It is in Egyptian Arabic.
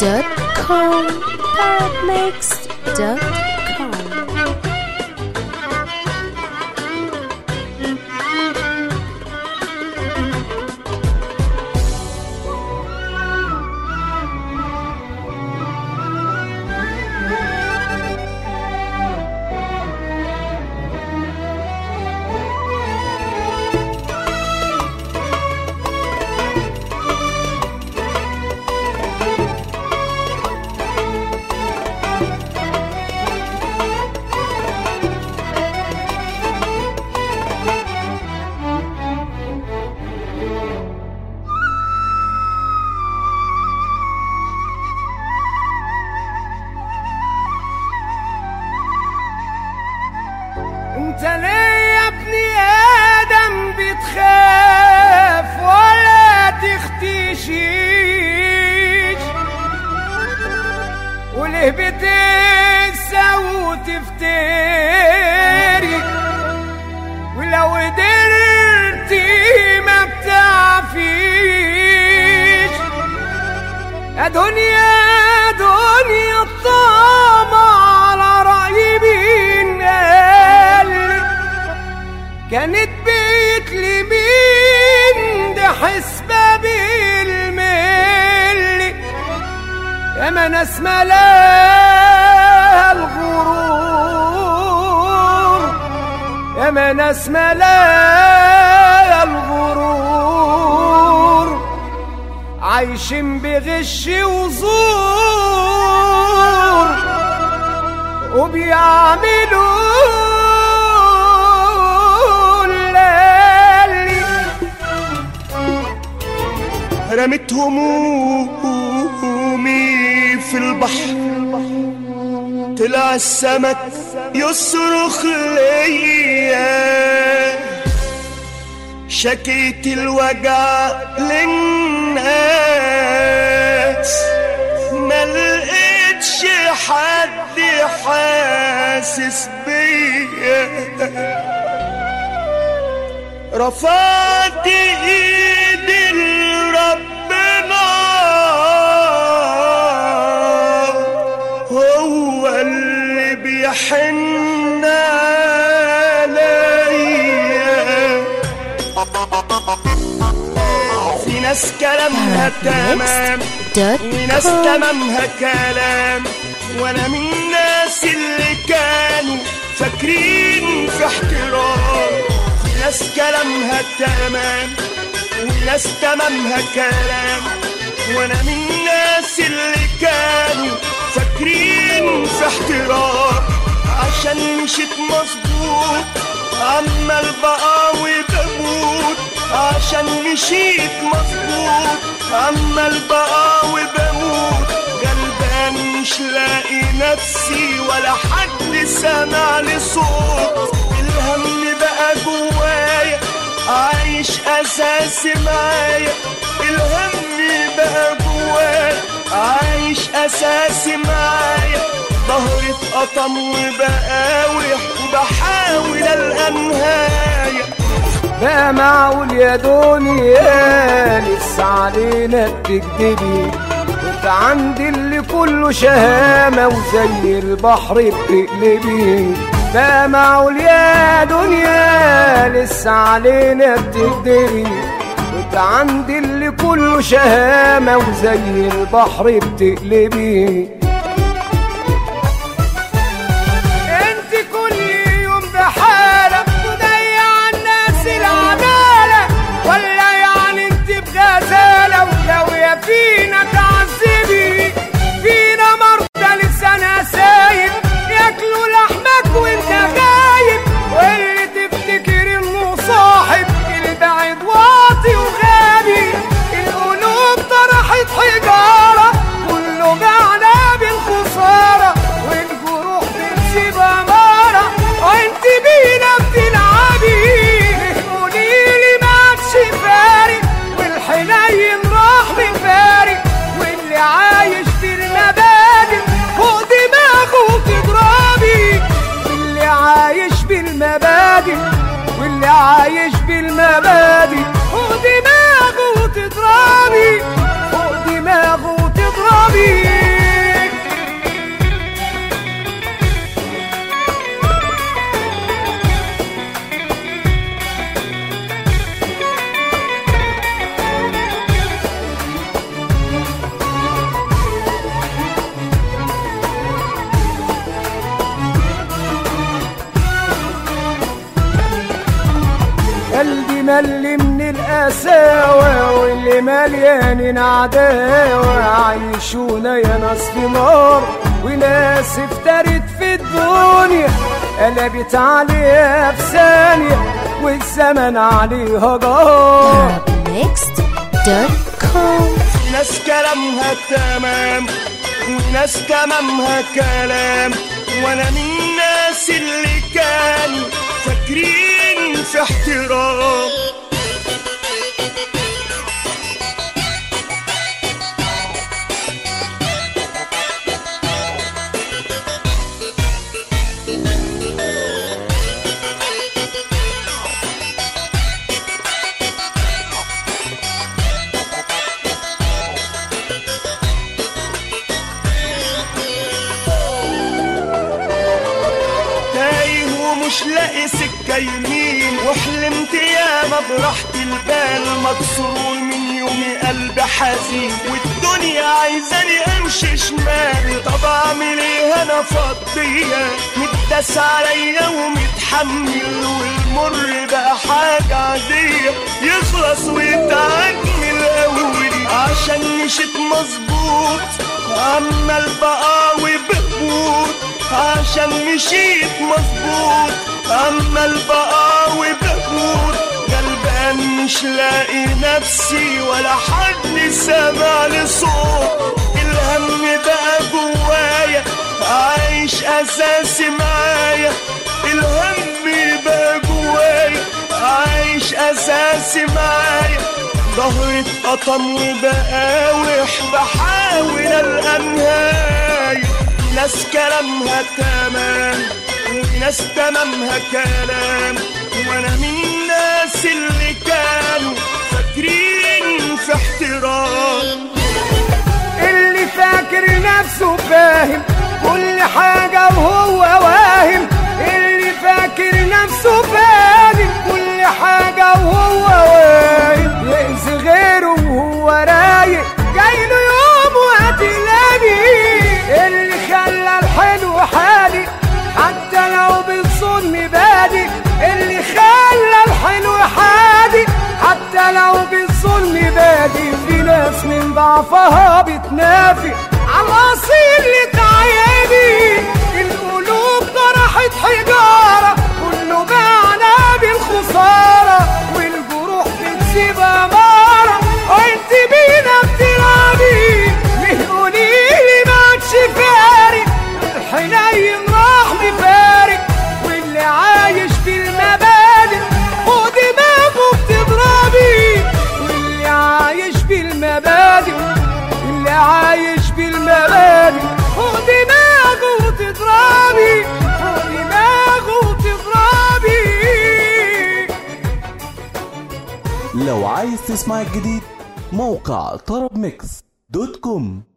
Parrotmix.com Parrotmix.com انت ليه يا ابني ادم بتخاف ولا تختشيش وليه بتنسى وتفتري ولو قدرتي ما بتعفيش يا دنيا دنيا الطمع على رأي مين قال كانت بيت لمين ده حسبة بالملي يا ما ناس ملاها الغرور يا ما ناس ملاها الغرور عايشين بغش وزور وبيعملوا اللي رمت همومي في البحر طلع السمك يصرخ ليا شكيت الوجع للناس ما لقيتش حد حاسس بيا رفعت ايدي لربنا هو اللي بيحن عليا في ناس كلامها تمام وناس Parrotmix.com تمامها كلام وانا من الناس اللي كانوا فاكرين في احترام في ناس كلامها تمام وناس تمامها كلام وانا من الناس اللي كانوا فاكرين في احترام عشان مشيت مظبوط عمال بقاوي بموت عشان مشيت مظبوط عمال بقاوي بموت غلبان مش لاقي نفسي ولا حد سامع لي صوت الهم بقى جوايا عايش اساسي معايا الهم بقى جوايا عايش اساسي معايا ظهري اتقطم وبقاوح وبحاول القى نهايه بقى معقول يا دنيا لسه علينا بتكدبي وانت عندي اللي كله شهامة وزي البحر بتقلبي بقى معقول يا دنيا لسه علينا بتكدبي وانت عندي اللي كله شهامة وزي البحر بتقلبي انت كل يوم بحالة تضيع الناس العدالة ولا يعني انت بغزالة ولو فينا تعذبي فينا مرضى لسانها سايب ياكلوا لحمك وانت غايب واللي تفتكر انه صاحب البعيد واطي وغابي القلوب طرحت حجارة كله معنى بالخسارة والجروح بتسيب أمارة وانت بينا بتلعبي قوليلي ما عادش فارق والحنين راح من فارق واللي عايش في المبادئ فوق دماغه تضربي واللي عايش بالمبادئ واللي عايش بالمبادئ فوق دماغه تضربي فوق دماغه تضربي بتضربي قلبي ملي من القساوة واللي مليان عداوة عايشونا يا ناس في نار وناس افترت في الدنيا قلبت عليها في ثانية والزمن عليها جار Next.com ناس كلامها تمام وناس تمامها كلام وانا من الناس اللي كانوا فاكرين في احترام تايه ومش لاقي سكة يمين وحلمت ياما براحة البال مكسور من يومي قلبي حزين والدنيا عايزاني امشي شمال طب اعمل ايه انا فضية متداس عليا ومتحمل والمر بقى حاجة عادية يخلص ويتعجل قوي عشان مشيت مظبوط عمال بقى وبقوت عشان مشيت مظبوط عمال بقى وبقوت غلبان مش لاقي نفسي ولا حد سامع لي صوت الهم بقى جوايا عايش اساسي معايا الهم بقى جوايا عايش اساسي معايا ظهري اتقطم وبقاوح بحاول القى نهايه ناس كلامها تمام وناس تمامها كلام وانا من الناس اللي كانوا فاكرين في احترام اللي فاكر نفسه فاهم كل حاجة وهو واهم اللي فاكر نفسه فاهم كل حاجة وهو واهم يأذي غيره وهو رايق جاي له يوم وهتلاقي اللي خلى الحلو حالي حتى لو بالظلم بادي اللي خلى الحلو حادي حتى لو بالظلم بادي في ناس من ضعفها بتنافي على الاصيل اللي تعيبي القلوب طرحت حجاره كله باعنا بالخساره والجروح بتسيب اماره وانت بينا بتلعبي ليه قوليلي ما عادش فارق الحنين راح مفارق واللي عايش بالمبادئ فوق دماغه بتضربي واللي عايش بالمبادئ اللي عايش بالمبادئ فوق دماغه تضربي فوق دماغه تضربي لو عايز تسمع الجديد موقع طرب ميكس دوت كوم